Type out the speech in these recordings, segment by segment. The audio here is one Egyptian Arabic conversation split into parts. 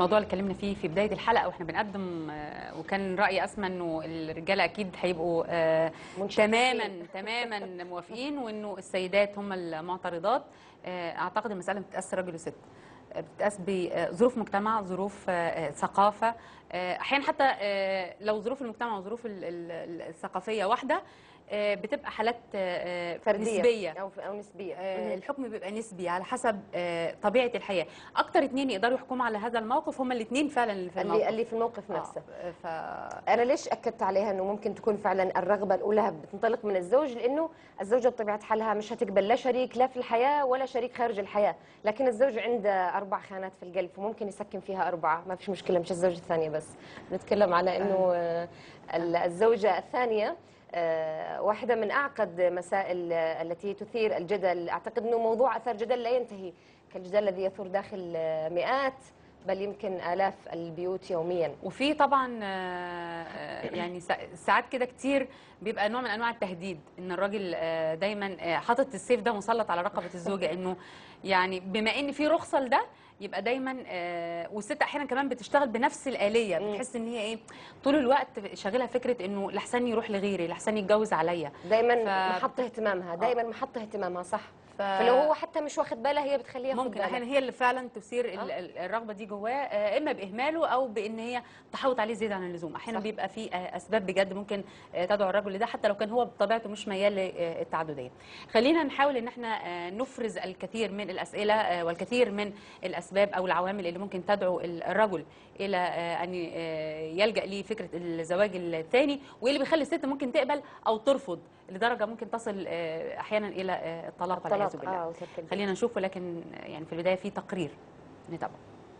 الموضوع اللي اتكلمنا فيه في بدايه الحلقه واحنا بنقدم آه، وكان راي اسمى انه الرجاله اكيد هيبقوا آه، منشقين. تماما تماما موافقين وانه السيدات هم المعترضات آه، اعتقد المساله بتتاثر راجل وست آه، بتتقاس بظروف مجتمع ظروف آه، آه، ثقافه آه، احيانا حتى آه، لو ظروف المجتمع وظروف ال- ال- الثقافيه واحده آه، بتبقى حالات آه، آه، فرديه نسبيه او او نسبيه آه، مهم. الحكم بيبقى نسبي على حسب آه، طبيعه الحياه اكتر اتنين يقدروا يحكموا على هذا الموقف هما الاثنين فعلا اللي في اللي الموقف اللي في الموقف نفسه آه، ف انا ليش اكدت عليها انه ممكن تكون فعلا الرغبه الاولى بتنطلق من الزوج لانه الزوجه بطبيعه حالها مش هتقبل لا شريك لا في الحياه ولا شريك خارج الحياه لكن الزوج عنده اربع خانات في القلب وممكن يسكن فيها اربعه ما فيش مشكله مش الزوجه الثانيه بس نتكلم على انه آه، ال- الزوجه الثانيه آه، واحدة من أعقد مسائل آه، التي تثير الجدل أعتقد أنه موضوع أثار جدل لا ينتهي كالجدل الذي يثور داخل آه، مئات بل يمكن آلاف البيوت يوميا وفي طبعا آه، آه، يعني سا- ساعات كده كتير بيبقى نوع من انواع التهديد ان الراجل آه، دايما آه، حاطط السيف ده مسلط على رقبه الزوجه انه يعني بما ان في رخصه لده يبقى دايما آه، والست احيانا كمان بتشتغل بنفس الاليه بتحس ان هي ايه طول الوقت شاغلها فكره انه لحسن يروح لغيري لحسن يتجوز عليا دائما ف- محط اهتمامها دائما محط اهتمامها صح ف- فلو هو حتى مش واخد بالها هي بتخليه ياخد ممكن باله. احيانا هي اللي فعلا تثير ال- آه. ال- الرغبه دي جواه آه، اما باهماله او بان هي تحوط عليه زياده عن اللزوم احيانا صح. بيبقى في آه، اسباب بجد ممكن آه، تدعو الرجل لده حتى لو كان هو بطبيعته مش ميال للتعدديه خلينا نحاول ان احنا آه، نفرز الكثير من الاسئله آه، والكثير من الاسباب او العوامل اللي ممكن تدعو ال- الرجل الى آه، ان آه، يلجا لفكره الزواج الثاني وايه اللي بيخلي الست ممكن تقبل او ترفض لدرجه ممكن تصل آه، احيانا الى آه، الطلاق والعياذ الطلاق بالله اه وترك البيت. خلينا نشوف ولكن يعني في البدايه في تقرير نتابعه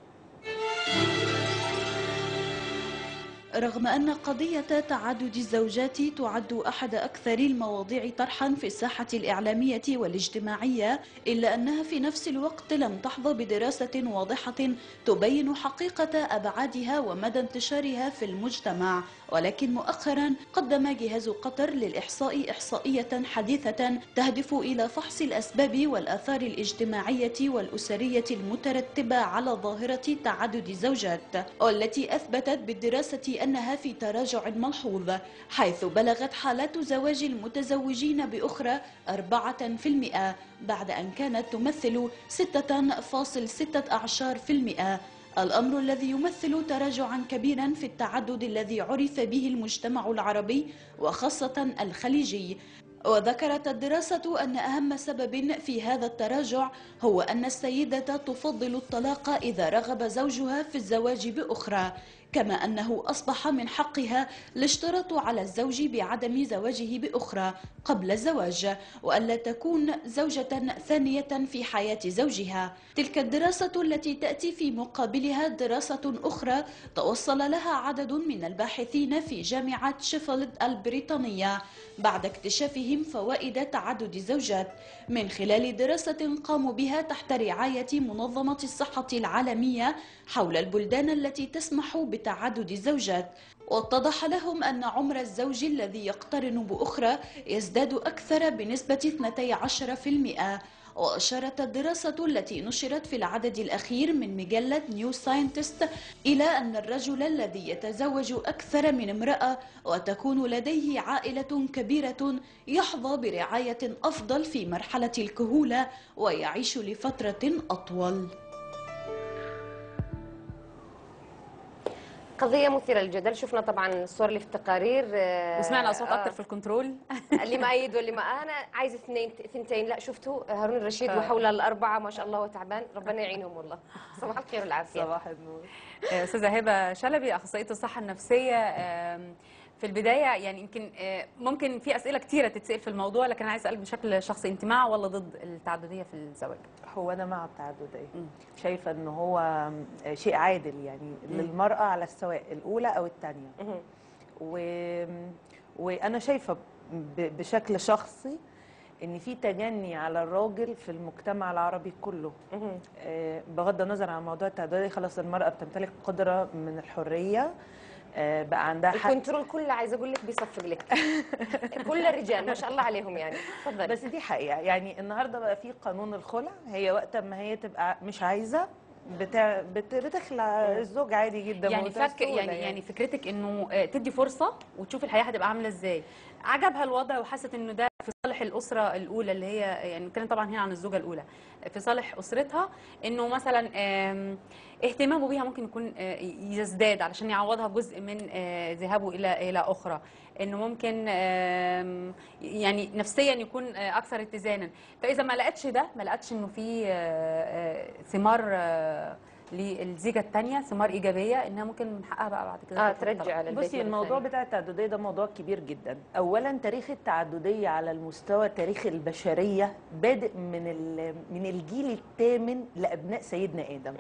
رغم أن قضية تعدد الزوجات تعد أحد أكثر المواضيع طرحا في الساحة الإعلامية والاجتماعية إلا أنها في نفس الوقت لم تحظى بدراسة واضحة تبين حقيقة أبعادها ومدى انتشارها في المجتمع ولكن مؤخرا قدم جهاز قطر للإحصاء إحصائية حديثة تهدف إلى فحص الأسباب والآثار الاجتماعية والأسرية المترتبة على ظاهرة تعدد الزوجات والتي أثبتت بالدراسة أنها في تراجع ملحوظ حيث بلغت حالات زواج المتزوجين بأخرى 4% بعد أن كانت تمثل 6.16% الأمر الذي يمثل تراجعا كبيرا في التعدد الذي عرف به المجتمع العربي وخاصة الخليجي وذكرت الدراسة أن أهم سبب في هذا التراجع هو أن السيدة تفضل الطلاق إذا رغب زوجها في الزواج بأخرى كما أنه أصبح من حقها الاشتراط على الزوج بعدم زواجه بأخرى قبل الزواج وألا تكون زوجة ثانية في حياة زوجها تلك الدراسة التي تأتي في مقابلها دراسة أخرى توصل لها عدد من الباحثين في جامعة شيفيلد البريطانية بعد اكتشافهم فوائد تعدد الزوجات من خلال دراسة قاموا بها تحت رعاية منظمة الصحة العالمية حول البلدان التي تسمح بتعدد الزوجات واتضح لهم أن عمر الزوج الذي يقترن بأخرى يزداد أكثر بنسبة 12% وأشارت الدراسة التي نشرت في العدد الأخير من مجلة نيو ساينتست إلى أن الرجل الذي يتزوج أكثر من امرأة وتكون لديه عائلة كبيرة يحظى برعاية أفضل في مرحلة الكهولة ويعيش لفترة أطول قضية مثيرة للجدل شفنا طبعا الصور اللي في التقارير آه، وسمعنا اصوات آه، اكتر في الكنترول اللي ما يد واللي ما انا عايزه اثنين ثنتين لا شفتوا هارون الرشيد آه. وحول الاربعه ما شاء الله وتعبان ربنا يعينهم والله صباح الخير والعافيه صباح النور آه، استاذه هبه شلبي اخصائيه الصحه النفسيه آم، في البدايه يعني يمكن آه، ممكن في اسئله كتيره تتسال في الموضوع لكن عايز اسالك بشكل شخصي انت مع ولا ضد التعدديه في الزواج هو انا مع التعدديه مم. شايفه ان هو شيء عادل يعني للمراه على السواء الاولى او الثانيه مهم. و... وانا شايفه ب... بشكل شخصي ان في تجني على الراجل في المجتمع العربي كله مهم. آه، بغض النظر عن موضوع التعدديه خلاص المراه بتمتلك قدره من الحريه آه، بقى عندها حق الكنترول كله عايزه اقول لك بيصفق لك كل الرجال ما شاء الله عليهم يعني تفضل بس دي حقيقه يعني النهارده بقى في قانون الخلع هي وقت ما هي تبقى مش عايزه بتاع بت بتخلع الزوج عادي جدا يعني بمنتهى فك السهولة يعني يعني فكرتك انه آه، تدي فرصه وتشوف الحياه هتبقى عامله ازاي عجبها الوضع وحست انه ده في صالح الاسره الاولى اللي هي يعني نتكلم طبعا هنا عن الزوجه الاولى في صالح اسرتها انه مثلا آم، اهتمامه بيها ممكن يكون آه، يزداد علشان يعوضها جزء من آه، ذهابه الى الى اخرى انه ممكن آم، يعني نفسيا يكون آه، اكثر اتزانا فاذا ما لقتش ده ما لقتش انه في آه، آه، ثمار آه، للزيجه الثانيه ثمار ايجابيه انها ممكن من حقها بقى بعد كده اه تخرج طبعاً. ترجع للبيت بصي مرة الموضوع ثانية. بتاع التعددية ده موضوع كبير جدا أولا تاريخ التعددية على المستوى تاريخ البشرية بادئ من ال- من الجيل الثامن لأبناء سيدنا آدم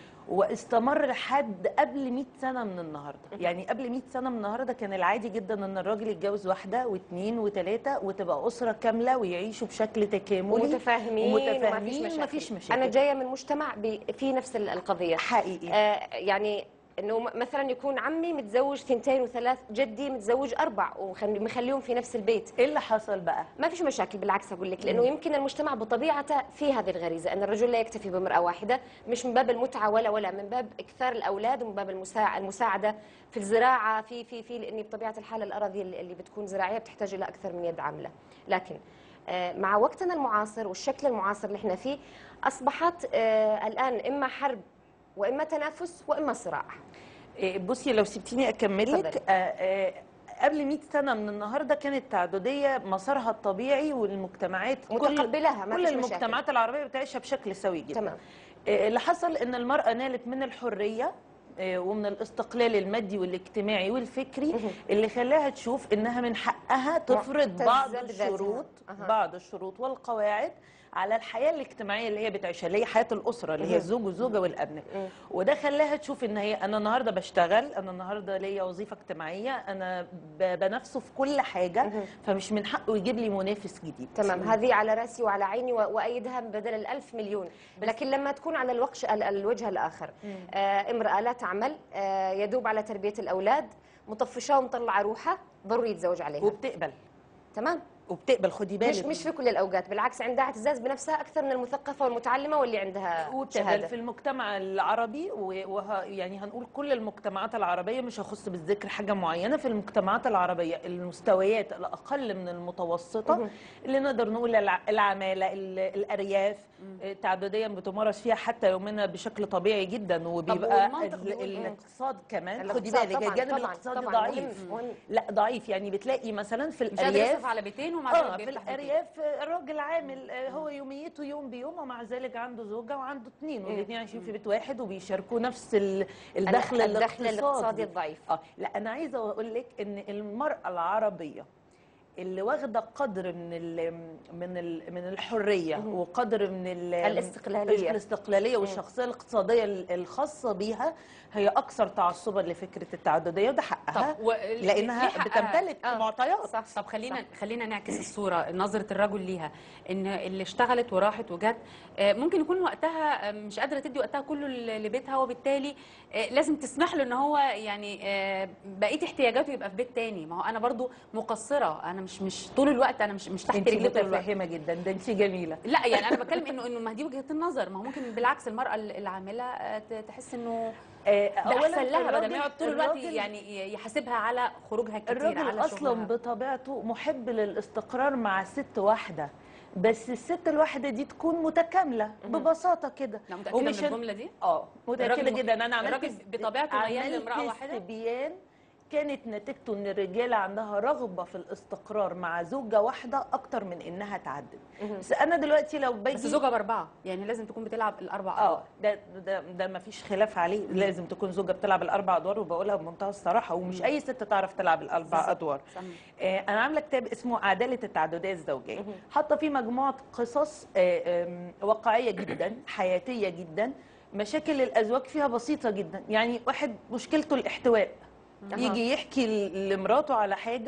واستمر لحد قبل 100 سنة من النهاردة يعني قبل 100 سنة من النهاردة كان العادي جدا ان الراجل يتجوز واحدة واثنين وثلاثة وتبقى أسرة كاملة ويعيشوا بشكل تكاملي ومتفاهمين وما فيش ومتفاهمين مشاكل. ومفيش مشاكل انا جايه من مجتمع بي- في نفس ال- القضيه حقيقي آه يعني انه م- مثلا يكون عمي متزوج ثنتين وثلاث جدي متزوج اربع ومخليهم في نفس البيت ايه اللي حصل بقى؟ ما فيش مشاكل بالعكس اقول لك لانه يمكن المجتمع بطبيعته في هذه الغريزه ان الرجل لا يكتفي بامراه واحده مش من باب المتعه ولا ولا من باب اكثار الاولاد ومن باب المساع- المساعده في الزراعه في في في لاني بطبيعه الحال الاراضي اللي اللي بتكون زراعيه بتحتاج الى اكثر من يد عامله لكن آه، مع وقتنا المعاصر والشكل المعاصر اللي احنا فيه اصبحت آه، الان اما حرب واما تنافس واما صراع إيه، بصي لو سبتيني اكمل لك اتفضلي. آه، آه، قبل 100 سنه من النهارده كانت التعدديه مسارها الطبيعي والمجتمعات كل متقبلها ما كل فيش مشاكل. المجتمعات العربيه بتعيشها بشكل سوي جدا تمام. آه، اللي حصل ان المراه نالت من الحريه آه، ومن الاستقلال المادي والاجتماعي والفكري اللي خلاها تشوف انها من حقها تفرض معتزة بعض بذاتها. الشروط أها. بعض الشروط والقواعد على الحياه الاجتماعيه اللي هي بتعيشها اللي هي حياه الاسره اللي هي الزوج والزوجه والابناء وده خلاها تشوف ان هي انا النهارده بشتغل انا النهارده ليا وظيفه اجتماعيه انا ب- بنافسه في كل حاجه فمش من حقه يجيب لي منافس جديد تمام هذه على راسي وعلى عيني و- وايدها بدل الألف مليون لكن لما تكون على الوقش ال- الوجه الاخر آه امراه لا تعمل آه يدوب على تربيه الاولاد مطفشاه ومطلعه روحها ضروري يتزوج عليها وبتقبل تمام وبتقبل خدي بالك مش مش في كل الاوقات بالعكس عندها اعتزاز بنفسها اكثر من المثقفه والمتعلمه واللي عندها وبتقبل شهاده في المجتمع العربي و- وه يعني هنقول كل المجتمعات العربيه مش هخص بالذكر حاجه معينه في المجتمعات العربيه المستويات الاقل من المتوسطه اللي نقدر نقول الع- العماله ال- الارياف تعدديا بتمارس فيها حتى يومنا بشكل طبيعي جدا وبيبقى والمنطق ال- بيقول إيه؟ الاقتصاد كمان خدي الاقتصاد بالك طبعاً، الجانب طبعاً، الاقتصادي طبعاً، ضعيف مهم، مهم. لا ضعيف يعني بتلاقي مثلا في مش قادر الارياف يصرف على بيتين ومع اه ذلك في بيفتح بيتين. الارياف الراجل عامل آه، هو يوميته يوم بيوم ومع ذلك عنده زوجه وعنده اثنين والاثنين عايشين في بيت واحد وبيشاركوا نفس ال- الدخل الدخل الاقتصادي الضعيف اه لا انا عايزه اقول لك ان المراه العربيه اللي واخده قدر من ال من ال من الحريه وقدر من ال- الاستقلالية. الاستقلاليه والشخصيه الاقتصاديه ال- الخاصه بيها هي اكثر تعصبا لفكره التعدديه وده حقها طب و- لانها ليه حقها؟ بتمتلك آه، معطيات صح طب خلينا خلينا نعكس الصوره نظره الرجل ليها ان اللي اشتغلت وراحت وجت آه، ممكن يكون وقتها آه، مش قادره تدي وقتها كله ل- لبيتها وبالتالي آه، لازم تسمح له ان هو يعني آه، بقيه احتياجاته يبقى في بيت تاني ما هو انا برضو مقصره انا مش مش طول الوقت انا مش مش تحت انت رجلي طول الوقت متفهمه جدا ده انت جميله لا يعني انا بتكلم انه انه ما دي وجهه النظر ما هو ممكن بالعكس المراه العامله آه، ت- تحس انه آه، ده احسن لها بدل الراجل- ما يقعد طول الوقت الراجل- يعني يحاسبها على خروجها كتير الراجل على اصلا شغلها. بطبيعته محب للاستقرار مع ست واحده بس الست الواحده دي تكون متكامله ببساطه كده لا متاكده من ومش- الجمله دي اه متاكده الراجل- جدا انا عملت الراجل بطبيعته ميال عملت لامرأة واحدة؟ استبيان كانت نتيجته ان الرجاله عندها رغبه في الاستقرار مع زوجه واحده اكتر من انها تعدد بس انا دلوقتي لو باجي بس زوجها باربعه يعني لازم تكون بتلعب الاربع اه ادوار ده ده ده ما فيش خلاف عليه لازم تكون زوجه بتلعب الاربع ادوار وبقولها بمنتهى الصراحه ومش اي ست تعرف تلعب الاربع بالظبط. ادوار صح. آه انا عامله كتاب اسمه عداله التعدديه الزوجيه حاطه فيه مجموعه قصص آه آم، واقعيه جدا حياتيه جدا مشاكل الازواج فيها بسيطه جدا يعني واحد مشكلته الاحتواء أها. يجي يحكي ل- لمراته على حاجه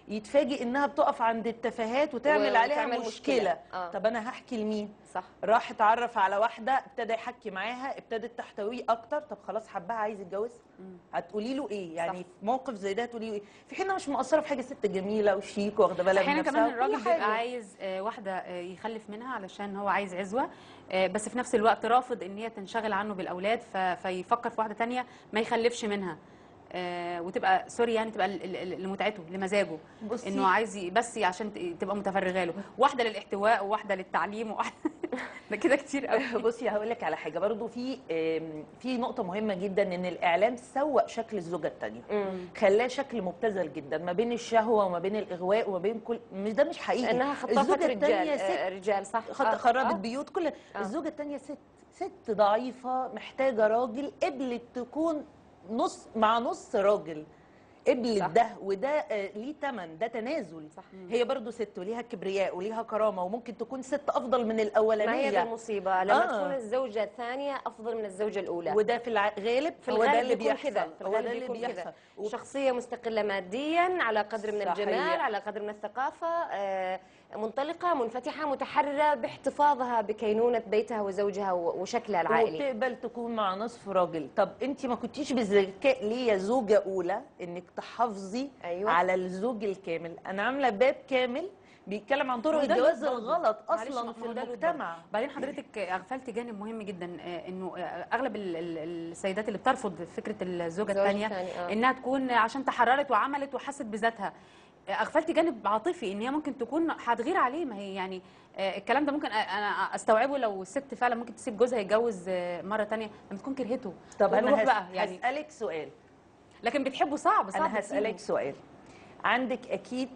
يتفاجئ انها بتقف عند التفاهات وتعمل و- عليها وتعمل مشكله, مشكلة. آه. طب انا هحكي لمين صح راح اتعرف على واحده ابتدى يحكي معاها ابتدت تحتويه اكتر طب خلاص حبها عايز يتجوزها هتقولي له ايه يعني صح. في موقف زي ده هتقولي له ايه في حين مش مقصره في حاجه ست جميله وشيك واخده بالها من احيانا نفسها كمان وكل الراجل حاجة. بيبقى عايز آه، واحده آه، يخلف منها علشان هو عايز عزوه آه، بس في نفس الوقت رافض ان هي تنشغل عنه بالاولاد ف- فيفكر في واحده تانية ما يخلفش منها آه، وتبقى سوري يعني تبقى ل- ل- لمتعته لمزاجه بصي. انه عايز ي- بس عشان ت- تبقى متفرغه له واحده للاحتواء وواحده للتعليم وواحده ده كده كتير قوي بصي هقول لك على حاجه برضو في آم، في نقطه مهمه جدا ان الاعلام سوق شكل الزوجه الثانيه خلاه شكل مبتذل جدا ما بين الشهوه وما بين الاغواء وما بين كل مش ده مش حقيقي انها خطافه الزوجة رجال التانية آه، ست رجال صح خط- آه. خربت آه. بيوت كل آه. الزوجه الثانيه ست ست ضعيفه محتاجه راجل قبلت تكون نص مع نص راجل قبلت صح. ده وده آه، ليه ثمن ده تنازل صح. هي برضو ست وليها كبرياء وليها كرامه وممكن تكون ست افضل من الاولانيه ما هي دي المصيبه لما آه. تكون الزوجه الثانيه افضل من الزوجه الاولى وده في الغالب في هو ده الغالب اللي بيكون بيحصل كده في هو ده الغالب اللي بيكون بيحصل كده و- شخصيه مستقله ماديا على قدر من صحيح. الجمال على قدر من الثقافه آه، منطلقه منفتحه متحرره باحتفاظها بكينونه بيتها وزوجها و- وشكلها العائلي وبتقبل تكون مع نصف راجل طب انت ما كنتيش بالذكاء ليه يا زوجه اولى انك تحافظي أيوة. على الزوج الكامل انا عامله باب كامل بيتكلم عن طرق وده الجواز برضه. الغلط معلش، اصلا ما في هو ده اللود المجتمع برضه. بعدين حضرتك اغفلتي جانب مهم جدا آه، انه آه، اغلب ال- ال- السيدات اللي بترفض فكره الزوجه الزوج الثانيه التاني، آه. انها تكون عشان تحررت وعملت وحست بذاتها آه، اغفلتي جانب عاطفي ان هي ممكن تكون هتغير عليه ما هي يعني آه، الكلام ده ممكن أ- انا استوعبه لو الست فعلا ممكن تسيب جوزها يتجوز آه، مره تانية لما تكون كرهته طب انا ويروح هس... بقى يعني هسالك سؤال لكن بتحبه صعب صعب انا هسالك تسيبه. سؤال عندك اكيد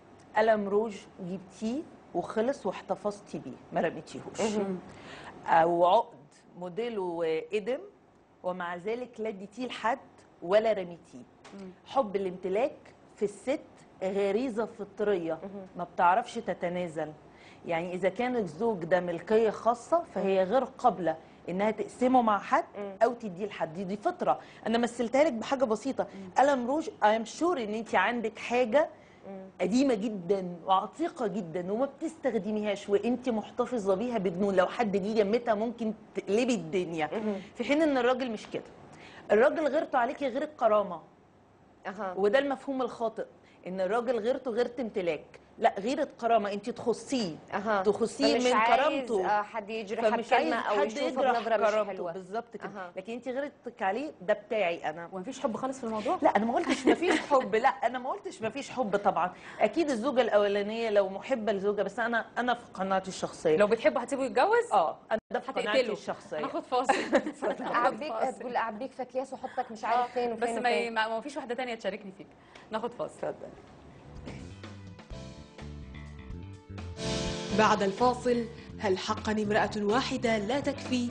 قلم روج جبتيه وخلص واحتفظتي بيه ما رميتيهوش او عقد موديله قدم ومع ذلك لا اديتيه لحد ولا رميتيه حب الامتلاك في الست غريزه فطريه ما بتعرفش تتنازل يعني اذا كان الزوج ده ملكيه خاصه فهي غير قابله انها تقسمه مع حد او تديه لحد دي, دي فطره انا مثلتها لك بحاجه بسيطه قلم روج اي ام شور ان انت عندك حاجه قديمه جدا وعتيقه جدا وما بتستخدميهاش وانت محتفظه بيها بجنون لو حد جه جمتها ممكن تقلبي الدنيا في حين ان الراجل مش كده الراجل غيرته عليكي غير الكرامه اها وده المفهوم الخاطئ ان الراجل غيرته غيرة امتلاك لا غيرة كرامه انت تخصيه اها تخصيه فمش من عايز، كرامته آه، حد يجرحها فمش عايز بكلمه او حد يشوفها يجرح بنظره مش كرامته حلوه بالظبط كده أها. لكن انت غيرتك عليه ده بتاعي انا ومفيش حب خالص في الموضوع لا انا ما قلتش ما فيش حب لا انا ما قلتش ما فيش حب طبعا اكيد الزوجه الاولانيه لو محبه لزوجها بس انا انا في قناعتي الشخصيه لو بتحبه هتسيبه يتجوز اه انا ده في قناعتي هتقتله الشخصيه هناخد فاصل هناخد اعبيك فاصل. تقول اعبيك في اكياس واحطك مش عارف فين وفين بس ما وفين. ما ما فيش واحده تانية تشاركني فيك ناخد فاصل اتفضل بعد الفاصل هل حقا امرأة واحدة لا تكفي؟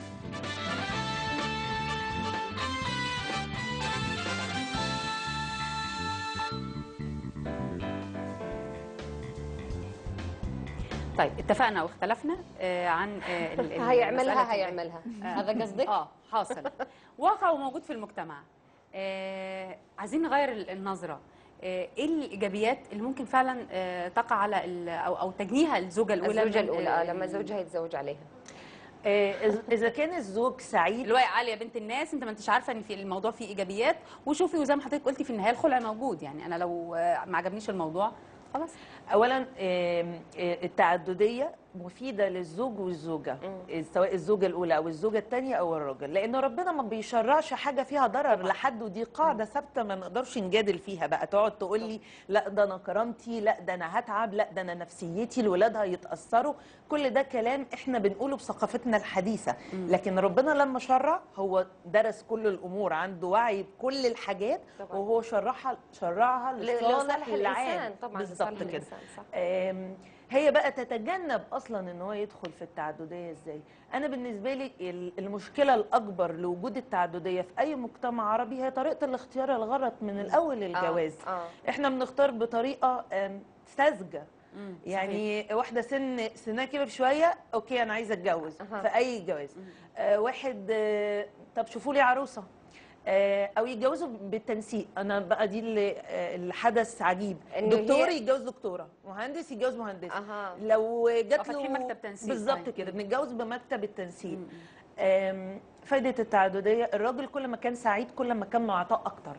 طيب اتفقنا واختلفنا آه، عن آه، ال- ال- مسألة هيعملها ال- هيعملها هذا قصدك اه حاصل واقع وموجود في المجتمع آه عايزين نغير ال- النظره آه، ايه الايجابيات اللي ممكن فعلا آه، تقع على ال- او او تجنيها الزوجه الاولى الزوجه من- الاولى آه، آه، لما زوجها يتزوج عليها آه، إذ- اذا كان الزوج سعيد اللي هو يا علي يا بنت الناس انت ما انتش عارفه ان في الموضوع فيه ايجابيات وشوفي وزي ما حضرتك قلتي في النهايه الخلع موجود يعني انا لو آه، ما عجبنيش الموضوع خلاص اولا آم، آه، التعدديه مفيده للزوج والزوجه سواء الزوجه الاولى او الزوجه الثانيه او الراجل لان ربنا ما بيشرعش حاجه فيها ضرر لحد ودي قاعده ثابته ما نقدرش نجادل فيها بقى تقعد تقول لي لا ده انا كرامتي لا ده انا هتعب لا ده انا نفسيتي الولاد هيتاثروا كل ده كلام احنا بنقوله بثقافتنا الحديثه لكن ربنا لما شرع هو درس كل الامور عنده وعي بكل الحاجات طبعاً. وهو شرعها شرعها ل- لصالح لصالح العام الإنسان طبعاً، بالظبط لصالح كده الإنسان، صح. آم، هي بقى تتجنب اصلا ان هو يدخل في التعدديه ازاي انا بالنسبه لي ال- المشكله الاكبر لوجود التعدديه في اي مجتمع عربي هي طريقه الاختيار الغلط من الاول للجواز آه. احنا بنختار بطريقه آم، ساذجه مم، يعني واحده سن سنها كبر شويه اوكي انا عايزه اتجوز أها. في اي جواز آه واحد آه طب شوفوا لي عروسه آه، او يتجوزوا بالتنسيق انا بقى دي اللي آه، اللي حدث عجيب إنه دكتور هي- يتجوز دكتوره مهندس يتجوز مهندس أها. لو جات له فاتحين مكتب تنسيق، بالظبط طيب. كده بنتجوز بمكتب التنسيق آم، فايده التعدديه الراجل كل ما كان سعيد كل ما كان معطاء اكتر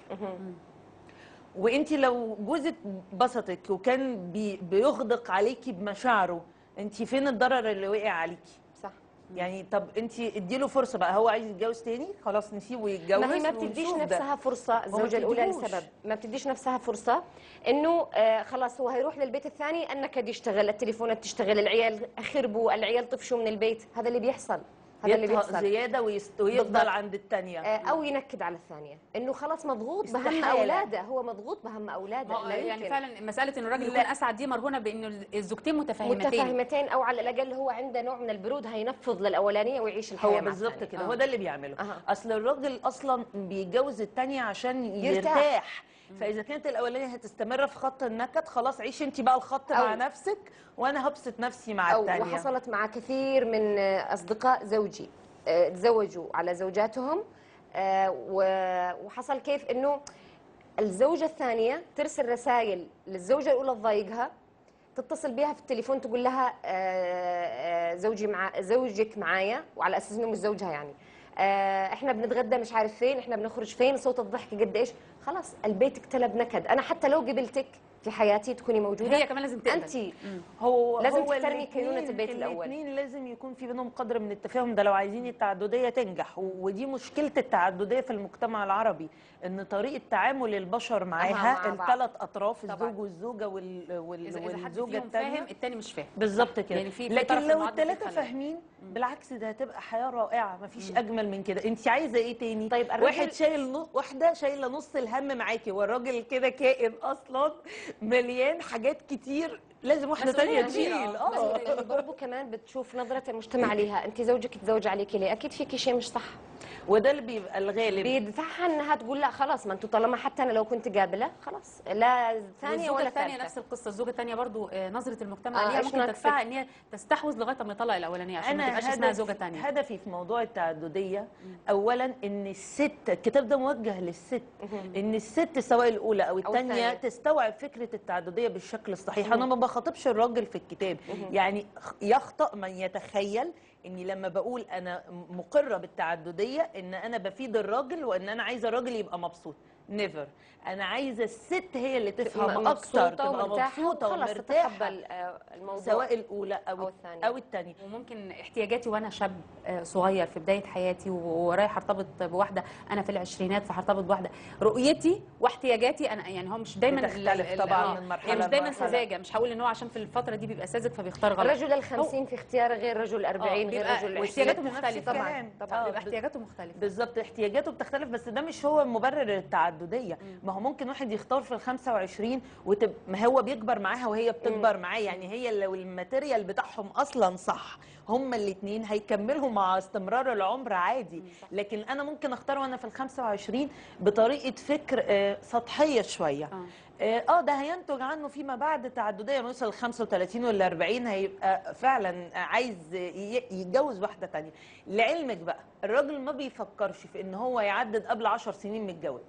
وانت لو جوزك بسطك وكان بي بيغدق عليكي بمشاعره انت فين الضرر اللي وقع عليكي صح يعني طب انت اديله فرصه بقى هو عايز يتجوز تاني خلاص نسيبه يتجوز ما هي ما بتديش ونشوف ده. نفسها فرصة الزوجة الأولى بتديهوش. لسبب ما بتديش نفسها فرصة إنه آه خلاص هو هيروح للبيت الثاني النكد يشتغل التليفونات تشتغل العيال خربوا العيال طفشوا من البيت هذا اللي بيحصل هذا اللي يطهق بيحصل زياده ويست- ويفضل بالضبط. عند الثانيه آه، او ينكد على الثانيه انه خلاص مضغوط بهم استحالة. اولاده هو مضغوط بهم اولاده ما هو لا يعني يمكن. فعلا مساله ان الراجل لا. يكون اسعد دي مرهونه بانه الزوجتين متفاهمتين متفاهمتين او على الاقل هو عنده نوع من البرود هينفض للاولانيه ويعيش الحياه هو مع بالظبط الثانية. كده آه. هو ده اللي بيعمله أها. اصل الراجل اصلا بيتجوز التانية عشان يرتاح. يرتاح, فاذا كانت الاولانيه هتستمر في خط النكد خلاص عيشي انت بقى الخط مع أو- نفسك وانا هبسط نفسي مع أو التانية وحصلت مع كثير من آه، أصدقاء زوجي آه، تزوجوا على زوجاتهم آه، و- وحصل كيف إنه الزوجة الثانية ترسل رسائل للزوجة الأولى تضايقها تتصل بها في التليفون تقول لها آه، آه، زوجي مع زوجك معايا وعلى اساس انه مش زوجها يعني آه، احنا بنتغدى مش عارف فين احنا بنخرج فين صوت الضحك قد ايش خلاص البيت اقتلب نكد انا حتى لو قبلتك في حياتي تكوني موجوده هي كمان لازم تقبل. انت هو لازم هو تحترمي الاتنين- كينونة البيت الأول. الاثنين لازم يكون في بينهم قدر من التفاهم ده لو عايزين التعدديه تنجح و- ودي مشكله التعدديه في المجتمع العربي ان طريقه تعامل البشر معاها مع بعض. الثلاث اطراف طبعاً. الزوج والزوجه وال... وال... اذا اذا حد والزوجه فيهم الثانيه فاهم التاني مش فاهم بالظبط كده يعني في- في لكن طرف لو المعادلة الثلاثه في خلل. فاهمين بالعكس ده هتبقى حياه رائعه مفيش اجمل من كده انت عايزه ايه تاني طيب الراجل- واحد شايل نص واحده شايله نص الهم معاكي والراجل كده كائن اصلا مليان حاجات كتير لازم واحده مسؤولية تانية كبيرة. تشيل آه. اه يعني برضو كمان بتشوف نظرة المجتمع ليها انت زوجك تزوج عليكي ليه اكيد فيكي شيء مش صح وده اللي بيبقى الغالب بيدفعها انها تقول لا خلاص ما انتوا طالما حتى انا لو كنت قابله خلاص لا ثانيه والزوجه ولا الثانيه ثالثه نفس القصه الزوجه الثانيه برضو آه، نظره المجتمع آه، ليها إيش ممكن ناقصك؟ تدفعها ان هي تستحوذ لغايه ما يطلق الاولانيه عشان ما تبقاش اسمها زوجه ثانيه هدفي في موضوع التعدديه اولا ان الست الكتاب ده موجه للست ان الست سواء الاولى او الثانيه الثانية. تستوعب فكره التعدديه بالشكل الصحيح انا ما بخاطبش الراجل في الكتاب يعني خ- يخطا من يتخيل اني لما بقول انا مقره بالتعدديه ان انا بفيد الراجل وان انا عايزه الراجل يبقى مبسوط نيفر انا عايزه الست هي اللي تفهم اكتر تبقى مبسوطه وخلاص ومرتاحه تتقبل آه، الموضوع سواء الاولى او, أو الثانية. او الثانيه وممكن احتياجاتي وانا شاب آه، صغير في بدايه حياتي و- ورايح ارتبط بواحده انا في العشرينات فهرتبط بواحده رؤيتي واحتياجاتي انا يعني هو مش دايما بتختلف ال- ال- طبعاً آه، من مرحلة هي مش دايما لمرحلة. سذاجه مش هقول ان هو عشان في الفتره دي بيبقى ساذج فبيختار غلط رجل الخمسين في اختياره غير رجل الأربعين غير بيبقى رجل واحتياجاته العشرين نفس مختلفه طبعا الكلام. طبعا آه، بيبقى ب- احتياجاته مختلفه بالظبط احتياجاته بتختلف بس ده مش هو مبرر التعدديه ما هو ممكن واحد يختار في ال 25 وتب... ما هو بيكبر معاها وهي بتكبر معاه يعني هي لو الماتيريال بتاعهم اصلا صح هما الاثنين هيكملوا مع استمرار العمر عادي لكن انا ممكن اختار وانا في ال 25 بطريقه فكر آه، سطحيه شويه آه. اه آه، ده هينتج عنه فيما بعد تعدديه لما يوصل 35 ولا 40 هيبقى فعلا عايز ي- يتجوز واحده تانية لعلمك بقى الراجل ما بيفكرش في ان هو يعدد قبل 10 سنين متجوز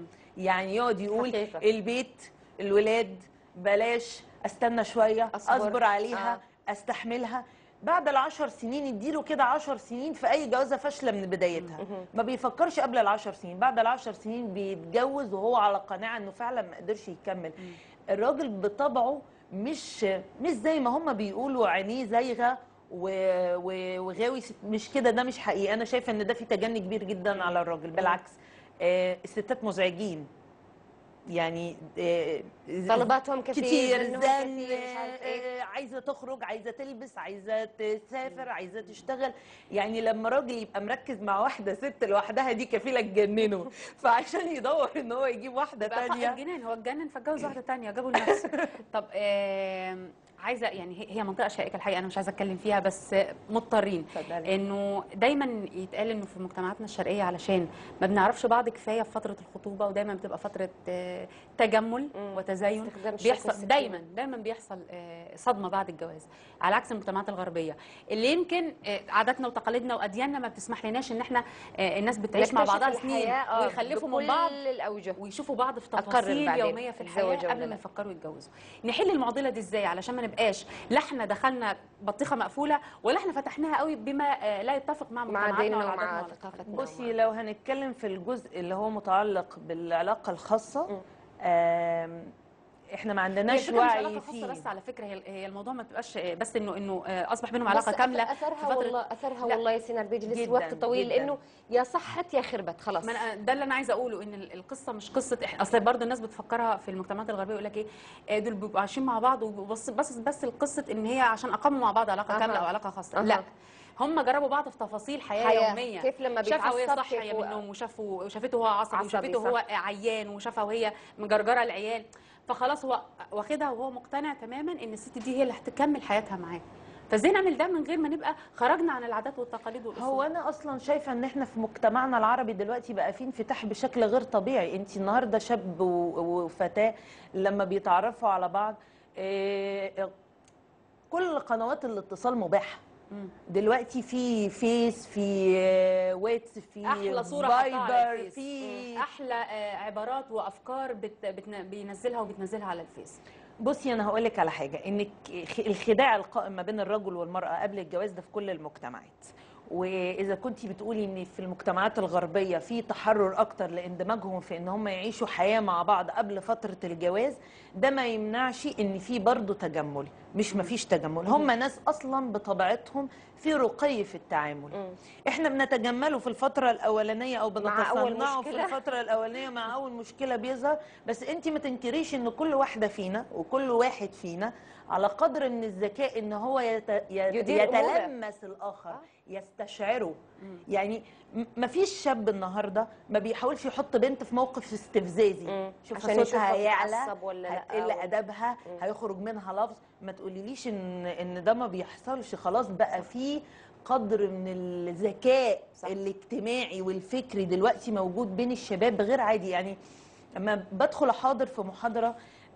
يعني يقعد يقول حقيقة. البيت الولاد بلاش استنى شويه أصبر. اصبر, عليها آه. استحملها بعد العشر سنين اديله كده عشر سنين في اي جوازه فاشله من بدايتها ما بيفكرش قبل العشر سنين بعد العشر سنين بيتجوز وهو على قناعه انه فعلا ما قدرش يكمل الراجل بطبعه مش مش زي ما هم بيقولوا عينيه زايغه و- و- وغاوي ست- مش كده ده مش حقيقي انا شايفه ان ده في تجني كبير جدا على الراجل بالعكس آه، الستات مزعجين يعني آه، طلباتهم كثير كتير منهم زن كثير مش عارف إيه. آه، عايزه تخرج عايزه تلبس عايزه تسافر عايزه تشتغل يعني لما راجل يبقى مركز مع واحده ست لوحدها دي كفيله تجننه فعشان يدور ان هو يجيب واحده بقى تانية فقد جنان هو اتجنن فاتجوز واحده تانية جابه لنفسه طب آم، عايزه يعني هي- هي منطقه شائكه الحقيقه انا مش عايزه اتكلم فيها بس مضطرين اتفضلي. انه دايما يتقال انه في مجتمعاتنا الشرقيه علشان ما بنعرفش بعض كفايه في فتره الخطوبه ودايما بتبقى فتره آه، تجمل مم. وتزين استخدام الشكل بيحصل السكسي. دايما دايما بيحصل آه، صدمه بعد الجواز على عكس المجتمعات الغربيه اللي يمكن آه، عاداتنا وتقاليدنا وادياننا ما بتسمح لناش ان احنا آه، الناس بتعيش مع نكتشف بعضها سنين الحياة، آه، ويخلفوا من بكل بعض الاوجه ويشوفوا بعض في أقرر تفاصيل بعدين يوميه في الحياه الزواج ولا قبل ما لا. يفكروا يتجوزوا نحل المعضله دي ازاي علشان ما نبقاش لا احنا دخلنا بطيخه مقفوله ولا احنا فتحناها قوي بما آه، لا يتفق مع مع مجتمعاتنا ديننا ولا ومع عاداتنا ولا ثقافتنا بصي لو هنتكلم في الجزء اللي هو متعلق بالعلاقه الخاصه آم، احنا ما هي عندناش الفكرة مش وعي علاقه خاصه فيه بس على فكره هي هي الموضوع ما بتبقاش آه، بس انه انه آه، اصبح بينهم بس علاقه كامله في اثرها فترة- والله اثرها لا. والله يا سينار بيجلس جداً، وقت طويل جداً. لانه يا صحت يا خربت خلاص ما أنا ده اللي انا عايزه اقوله ان ال- القصه مش قصه إح- اصل برضه الناس بتفكرها في المجتمعات الغربيه يقول لك ايه آه، دول بيبقوا عايشين مع بعض وبس بس بس القصه ان هي عشان اقاموا مع بعض علاقه أها. كامله او علاقه خاصه أها. لا هم جربوا بعض في تفاصيل حياه, حياة. يوميه كيف لما شافها وهي بيتعصب صاحيه كيف من هو- النوم وشافوا وشافته هو عصبي عصبي، وشافته صح. هو عيان وشافها وهي مجرجره العيال فخلاص هو واخدها وهو مقتنع تماما ان الست دي هي اللي هتكمل حياتها معاه فازاي نعمل ده من غير ما نبقى خرجنا عن العادات والتقاليد والاصول هو انا اصلا شايفه ان احنا في مجتمعنا العربي دلوقتي بقى فيه انفتاح بشكل غير طبيعي انت النهارده شاب و- وفتاه لما بيتعرفوا على بعض إيه، كل قنوات الاتصال مباحه مم. دلوقتي في فيس في آه، واتس في احلى صوره حطها على فايبر الفيس. في احلى آه، عبارات وافكار بت... بتن... بينزلها وبتنزلها على الفيس بصي انا هقول لك على حاجه ان الك- الخداع القائم ما بين الرجل والمراه قبل الجواز ده في كل المجتمعات واذا كنت بتقولي ان في المجتمعات الغربيه في تحرر اكتر لاندماجهم في ان هم يعيشوا حياه مع بعض قبل فتره الجواز ده ما يمنعش ان في برضه تجمل مش ما فيش تجمل هم ناس اصلا بطبيعتهم في رقي في التعامل مم. احنا بنتجمله في الفتره الاولانيه او مع أول بنتصنعه في مشكلة. الفتره الاولانيه مع اول مشكله بيظهر بس انت ما تنكريش ان كل واحده فينا وكل واحد فينا على قدر من الذكاء ان هو يت... يت... يدير أموره. يتلمس الاخر يستشعره يعني ما فيش شاب النهارده ما بيحاولش يحط بنت في موقف استفزازي مم. شوف عشان صوتها يشوفها هيعلى بتتعصب ولا لا هتقل أو- ادبها هيخرج منها لفظ ما تقوليليش ان ان ده ما بيحصلش خلاص بقى في قدر من الذكاء صح. الاجتماعي والفكري دلوقتي موجود بين الشباب غير عادي يعني اما بدخل احاضر في محاضره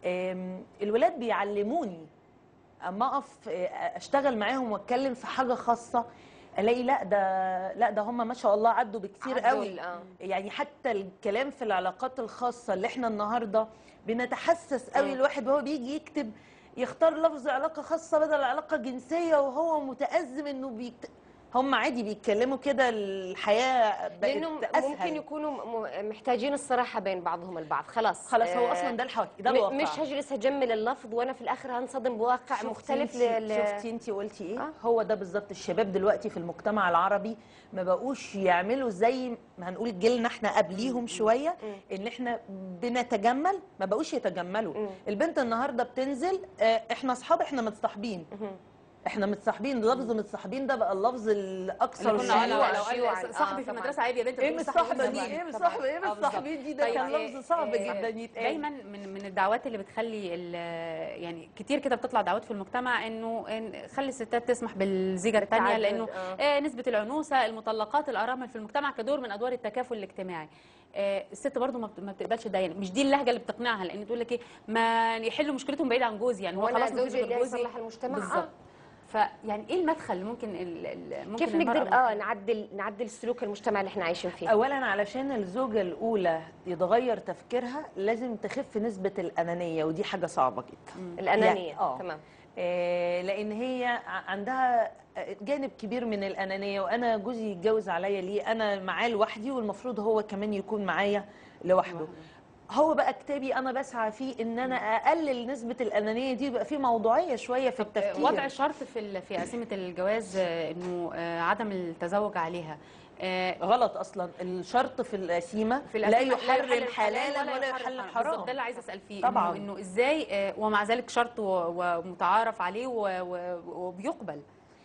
آم، الولاد بيعلموني اما اقف آه، اشتغل معاهم واتكلم في حاجه خاصه الاقي لا ده لا ده هم ما شاء الله عدوا بكتير عدوا قوي ال- آه. يعني حتى الكلام في العلاقات الخاصه اللي احنا النهارده بنتحسس قوي مم. الواحد وهو بيجي يكتب يختار لفظ علاقه خاصه بدل علاقه جنسيه وهو متازم انه بيكت... هم عادي بيتكلموا كده الحياه لانهم بقت اسهل ممكن يكونوا م- محتاجين الصراحه بين بعضهم البعض خلاص خلاص هو آه، اصلا ده الحكي ده م- الواقع مش هجلس هجمل اللفظ وانا في الاخر هنصدم بواقع شفتي مختلف انتي- ل... ل... شفتي انت قلتي ايه آه. آه. هو ده بالظبط الشباب دلوقتي في المجتمع العربي ما بقوش يعملوا زي ما هنقول جيلنا احنا قبليهم شويه ان احنا بنتجمل ما بقوش يتجملوا مم. البنت النهارده بتنزل آه، احنا اصحاب احنا متصاحبين مهم. احنا متصاحبين لفظ متصاحبين ده بقى اللفظ الاكثر اللي كنا شيوعاً. لو لو شيوعاً. قال آه، صاحبي في طبعاً. المدرسه عيب يا بنت ايه بتقولي مش صاحبه صاحبي دي ايه مش طبعاً. صاحبه ايه آه، مش بالظبط. صاحبين دي ده طيب، كان آه، لفظ صعب آه، جدا يتقال دايما من من الدعوات اللي بتخلي ال- يعني كتير كده بتطلع دعوات في المجتمع انه إن خلي الستات تسمح بالزيجه الثانيه بالتعدد، لانه آه. آه، نسبه العنوسه المطلقات الارامل في المجتمع كدور من ادوار التكافل الاجتماعي آه، الست برضو ما بت- ما بتقبلش ده يعني مش دي اللهجه اللي بتقنعها لان تقول لك ايه ما يحلوا مشكلتهم بعيد عن جوزي يعني هو وانا خلاص ما فيش زوجي اللي غير جوزي هيصلح المجتمع بالظبط آه. فيعني ايه المدخل اللي ممكن ال- ال- ممكن كيف المرأة نقدر اه ممكن- نعدل نعدل سلوك المجتمع اللي احنا عايشين فيه اولا علشان الزوجه الاولى يتغير تفكيرها لازم تخف نسبه الانانيه ودي حاجه صعبه جدا الانانيه يعني- آه. تمام آه، لان هي ع- عندها جانب كبير من الانانيه وانا جوزي يتجوز عليا ليه انا معاه لوحدي والمفروض هو كمان يكون معايا لوحده هو بقى كتابي انا بسعى فيه ان انا اقلل نسبه الانانيه دي يبقى في موضوعيه شويه في التفكير وضع شرط في ال- في قسيمه الجواز آه، انه آه، عدم التزوج عليها آه، غلط اصلا الشرط في القسيمه في لا القسيمة يحرم حلالا ولا يحرم يحل بالظبط حرام ده اللي عايزه اسال فيه طبعاً. انه انه ازاي آه، ومع ذلك شرط و- ومتعارف عليه و- و- وبيقبل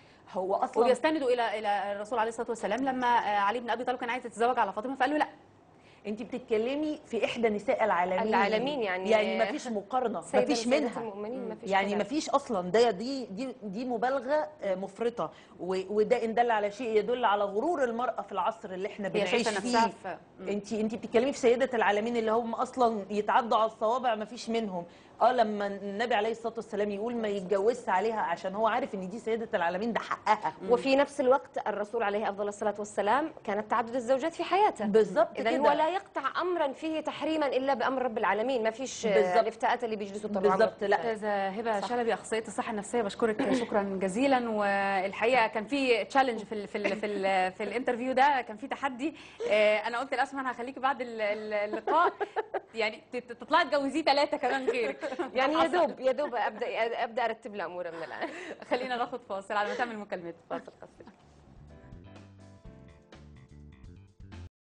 هو اصلا وبيستندوا الى الى الرسول عليه الصلاه والسلام لما آه، علي بن ابي طالب كان عايز يتزوج على فاطمه فقال له لا انت بتتكلمي في احدى نساء العالمين العالمين يعني- يعني ما فيش مقارنه ما سيدة فيش سيدة منها المؤمنين ما فيش يعني كلام. ما فيش اصلا ده دي دي دي مبالغه آه، مفرطه و- وده ان دل على شيء يدل على غرور المراه في العصر اللي احنا هي بنعيش شايفة نفسها فيه في- مم. انت انت بتتكلمي في سيده العالمين اللي هم اصلا يتعدوا على الصوابع ما فيش منهم اه لما النبي عليه الصلاه والسلام يقول ما يتجوزش عليها عشان هو عارف ان دي سيده العالمين ده حقها وفي نفس الوقت الرسول عليه افضل الصلاه والسلام كانت تعدد الزوجات في حياته بالظبط اذا كده هو لا يقطع امرا فيه تحريما الا بامر رب العالمين ما فيش آه، بالظبط. الافتاءات اللي بيجلسوا طول العمر بالظبط لا استاذه هبه شلبي اخصائيه الصحه النفسيه بشكرك شكرا جزيلا والحقيقه كان في تشالنج في ال في ال في, ال في الانترفيو ده كان في تحدي آه، انا قلت لاسماء انا هخليكي بعد ال- ال- اللقاء يعني تت- تطلعي تجوزيه ثلاثه كمان غيرك يعني يا دوب يا دوب ابدا ابدا ارتب له اموره من الان خلينا ناخد فاصل على ما تعمل مكالمات فاصل قصير